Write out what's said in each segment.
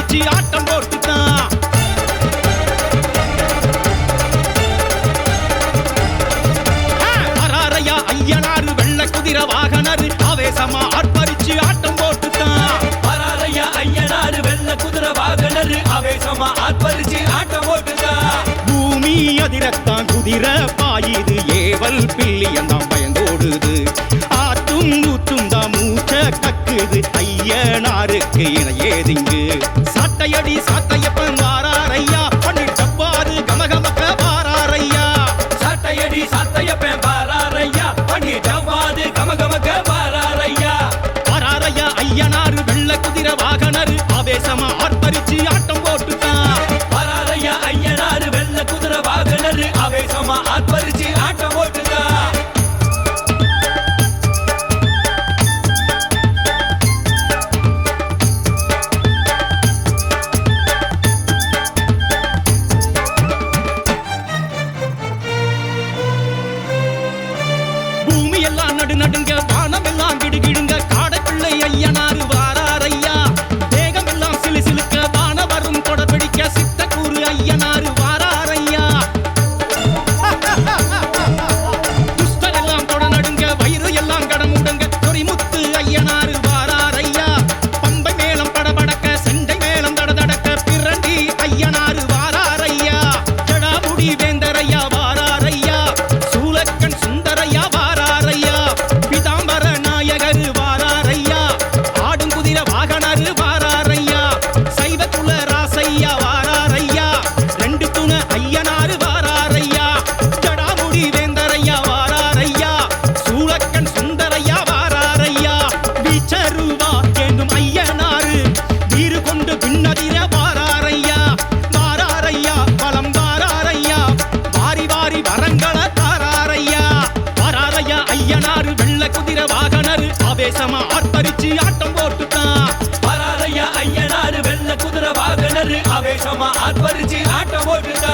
ஆர்ப்பரிச்சு ஆட்டம் போட்டுட்டான் வராரையா ஐயனாரு வெள்ள குதிரை வாகனரு ஆவேசமா ஆர்ப்பரிச்சு ஆட்டம் போட்டுட்டான் வராரையா ஐயனாரு வெள்ள குதிரை வாகனரு ஆவேசமா ஆர்ப்பரிச்சு ஆட்டம் போட்டுதா பூமி அதிரத்தான் குதிரை பாயுது ஏவல் பில்லியந்தான் பயந்தோடுது ஆத்தும் ஊத்தும் தான் மூச்ச கக்குது ஐயனாருக்கு இணை ஏதிங்கு சாட்டையடி சாட்டையப்பன் வாராரையா பண்ணில் டப்பாரு கமகமக்க வாராரையா சாட்டையடி சாத்தையப்பன் பாராரையா பண்ணி டவ்வாது கமகமக்க பாராரையா வாராரையா ஐயனாரு வெள்ள குதிரை வாகனரு ஆவேசமா ஆர்ப்பரிச்சு ஆட்டம் போட்டுட்டான் வராரையா ஐயனாரு வெள்ள குதிரை வாகனரு ஆவேசமா ஆர்ப்பரிச்சு ஆட்டம் போட்டுதா பூமி எல்லாம் நடு நடுங்க வானம் எல்லாம் கிடுகிடுங்க காடைப்பிள்ளை ஐயனாரு வாராரையா தேகம் எல்லாம் சிலு சிலுக்க வானவரும் தொடர்பிடிக்க சித்தக்கூறு ஐயனாரு வாராரையா துஷ்டர் எல்லாம் தொட நடுங்க வயிறு எல்லாம் கடமுடங்க பொறிமுத்து ஐயனாரு வாராரையா பம்பை மேளம் படபடக்க செண்டை மேளம் தடதடக்க பிரண்டி ஐயனாரு வாராரையா ஜடாமுடி வேந்தரையா வாராரையா சூலக்கண் சுந்தரையா வாராரையா பிதாம்பர நாயகரு வாராரையா ஆடும் குதிரை வாகனரு வாராரையா சைவத்துள்ள ராசையா வாராரையா ரெண்டு துணை ஐயனாரு வாராரையா ஜடாமுடி வேந்தரையா வாராரையா சூலக்கண் சுந்தரையா வாராரையா வீச்சருவா என்னும் ஐயனாரு வீறு கொண்டு பின்னதிர வாராரையா வாராரையா பலம் வாராரையா வாரி வாரி வரங்கள தாராரையா வாராரையா ஐயனாரு வெள்ள குதிரை வாகனரு ஆவேசமா ஆர்ப்பரிச்சு ஆட்டம் போட்டுட்டான் வராரையா ஐயனாரு வெள்ள குதிரை வாகனரு ஆவேசமா ஆர்ப்பரிச்சு ஆட்டம் போட்டுதா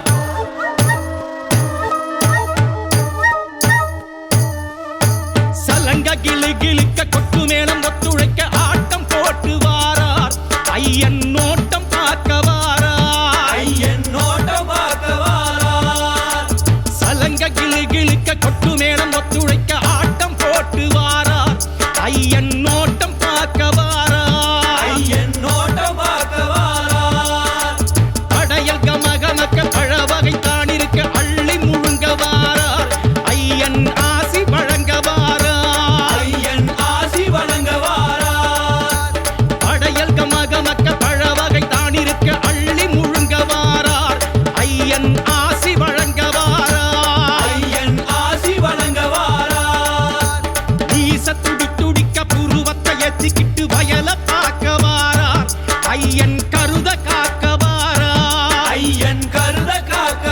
சலங்க கிளு கிளுக்க கொட்டு மேளம் ஒத்துழைக்க ஆட்டம் போட்டு வாரார் ஐயன் நோட்டம் பார்க்க வாரார் ஐயன் நோட்டம் பார்க்க வாரார் சலங்க கிளு கிளுக்க கொட்டு மேளம் ஒத்துழைக்க ஆட்டம் போட்டு வாரார் ஐயன் நோட்டம் பார்க்க வாரார் ஐயன் நோட்டம் பார்க்க வாரார் படையல் கமகமக்க பழவகை தான் இருக்க அள்ளி முழுங்க வாரார் ஐயன் ஆசி வழங்க வாரார் ஐயன் ஆசி வழங்க வாரார் படையல் கமகமக்க பழவகை தான் இருக்க அள்ளி முழுங்க வாரார் ஐயன் ஆசி வழங்க வாரார் ஐயன் ஆசி வழங்க வாரார் வீச துடி துடிக்க புருவத்தை எத்திக்கிட்டு வயல பார்க்க வாரார் ஐயன் கருத காக்க வாரார் ஐயன் கருத காக்க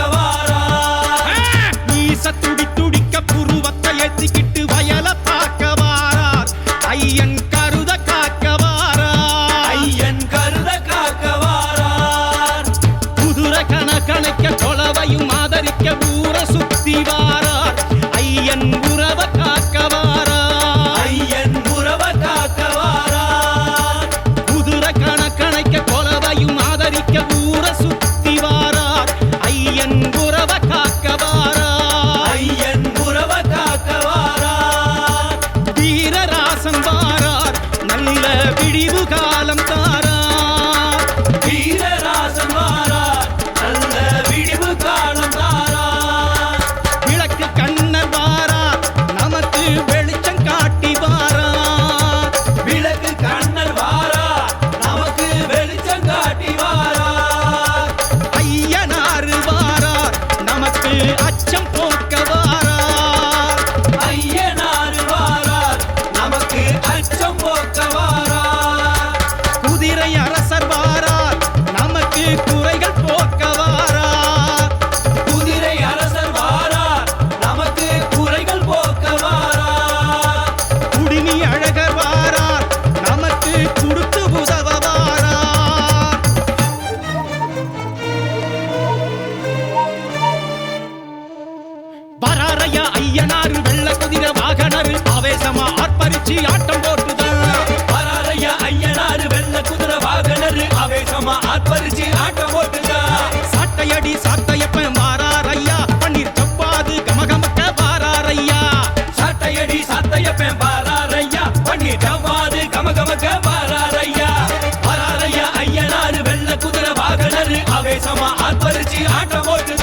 வாரார் வீச துடி துடிக்க புருவத்தை எத்திக்கிட்டு வயல பார்க்க வாரார் ஐயன் கருத காக்க வாரார் ஐயன் கருத காக்க வாரார் குதிரை கண கணக்க கொலவையும் ஆதரிக்க ஊர சுத்தி வாரார் ஐயன் உறவ காக்க வாரார் ஐயன் உறவ காக்க வாரார் குதிரை கண கணக்க கொலவையும் ஆதரிக்க ஊர சுத்தி வாரார் ஐயன் உறவ காக்க வாரார் ஐயன் உறவ காக்க வாரார் வீரராசன் வாரார் நல்ல விடிவு காலம் தாரார் வீரராசன் வாரார் நல்ல விடிவு காலம் தாரார் விளக்கு கண்ணர் வாரார் நமக்கு வெளிச்சம் காட்டி வாரார் விளக்கு கண்ணல் வாரார் நமக்கு வெளிச்சம் காட்டி வாரார் ஐயனாறு வாரார் நமக்கு அச்சம் போக்க வாரார் ஐயனார் வாரார் நமக்கு அச்சம் போக்க வாரார் குதிரை அரசர் வாரார் நமக்கு குறைகள் போக்க வாரார் குதிரை அரசர் வாரார் நமக்கு குறைகள் போக்க வாரார் குடிமி அழகர் வாரார் நமக்கு கொடுத்து உதவ வாரார் வராரையா ஐயனாரு வெள்ள குதிரை வாகனரு ஆவேசமா ஆர்ப்பரிச்சு ஆட்டம் போட்டுதான் வராரையா ஐயனார் வெள்ள குதிரை வாகனர் ஆவேசம் ஆர்ப்பரிச்சு ஆட்டம் ஓட்டுதா சாட்டையடி சாத்தையப்பன் வாராரையா பன்னீர் செவ்வாது கமகமக்க வாராரையா சாட்டையடி சாத்தையப்பன் பாராரையா பண்ணி டவ்வாது கமகமக பாராரையா பாராரையா ஐயனாரு வெள்ள குதிரை வாகனரு ஆவேசமா ஆர்ப்பரிச்சு ஆட்டம் ஓட்டுதா